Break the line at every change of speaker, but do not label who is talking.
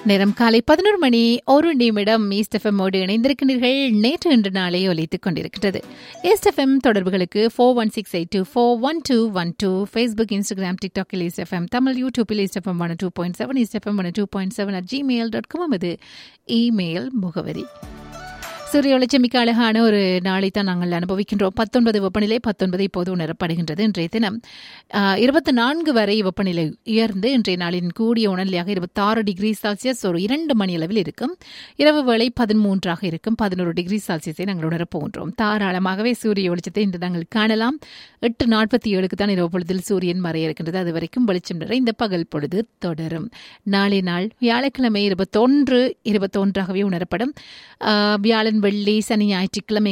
நேரம் காலை பதினோரு மணி ஒரு நிமிடம் ஈஸ்டெஃபமோடு இணைந்திருக்கின்றீர்கள் நேற்று இன்று நாளை ஒலித்துக் கொண்டிருக்கிறது ஈஸ்டெஃபம் தொடர்புகளுக்கு four one six eight two four one two one two Facebook Instagram டிக்டாக்கில் ஈஸ்டெஃபம் தமிழ் யூடியூப்பில் ஈஸ்டெஃபம் ஒன் டூ பாயிண்ட் செவன் ஈஸ்டெஃபம் one two point seven at Gmail dot com அது இமெயில் முகவரி சூரிய ஒளிச்சமிக்க அழகான ஒரு நாளை தான் நாங்கள் அனுபவிக்கின்றோம் பத்தொன்பது வெப்பநிலை பத்தொன்பது இப்போது உணரப்படுகின்றது இன்றைய தினம் இருபத்தி நான்கு வரை வெப்பநிலை உயர்ந்து இன்றைய நாளின் கூடிய உணர்நிலையாக இருபத்தாறு டிகிரி செல்சியஸ் ஒரு இரண்டு மணி அளவில் இருக்கும் இரவு வேளை பதிமூன்றாக இருக்கும் பதினோரு டிகிரி செல்சியஸை நாங்கள் உணரப் போகின்றோம் தாராளமாகவே சூரிய வெளிச்சத்தை இன்று நாங்கள் காணலாம் எட்டு நாற்பத்தி ஏழுக்கு தான் இரவு பொழுதில் சூரியன் மறைய இருக்கின்றது அது வரைக்கும் வெளிச்சம் நிறைந்த பகல் பொழுது தொடரும் நாளை நாள் வியாழக்கிழமை இருபத்தொன்று இருபத்தொன்றாகவே உணரப்படும் வியாழன் வெள்ளி சனி ஞாயிற்றுக்கிழமை